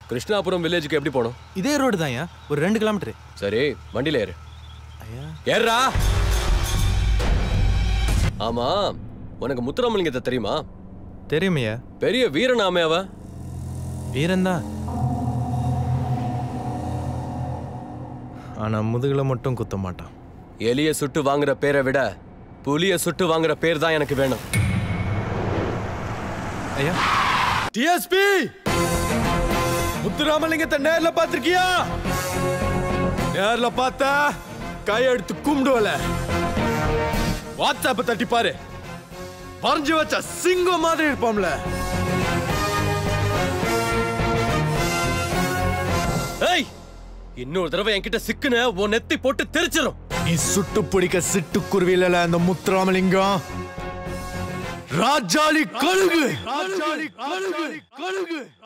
கிருஷ்ணாபுரம் வில்லேஜுக்கு எப்படி போகணும் இதே ரோடு தான் ஒரு ரெண்டு கிலோமீட்டர் சரி வண்டியில ஏறு ஐயா ஏறா ஆமா உனக்கு முத்துராமலிங்கத்தை தெரியுமா தெரியுமையா பெரிய வீரனாமே அவ வீரன் தான் ஆனா முதுகுல மட்டும் குத்த மாட்டான் எலிய சுட்டு வாங்குற பேரை விட புலிய சுட்டு வாங்குற பேர் தான் எனக்கு வேணும் ஐயா டிஎஸ்பி முத்துராமலிங்கத்தை நேர்ல பாத்திருக்கியா நேர்ல பார்த்தா கையெடுத்து கும்பிடுவல வாட்ஸ்அப் தட்டி பாரு வரைஞ்சு வச்ச சிங்கம் மாதிரி இருப்போம்ல ஏய் இன்னொரு தடவை என்கிட்ட சிக்குன உன் நெத்தி போட்டு தெரிச்சிடும் நீ சுட்டு பிடிக்க சிட்டு குருவில அந்த முத்துராமலிங்கம் ராஜாளி கழுகு ராஜாளி கழுகு கழுகு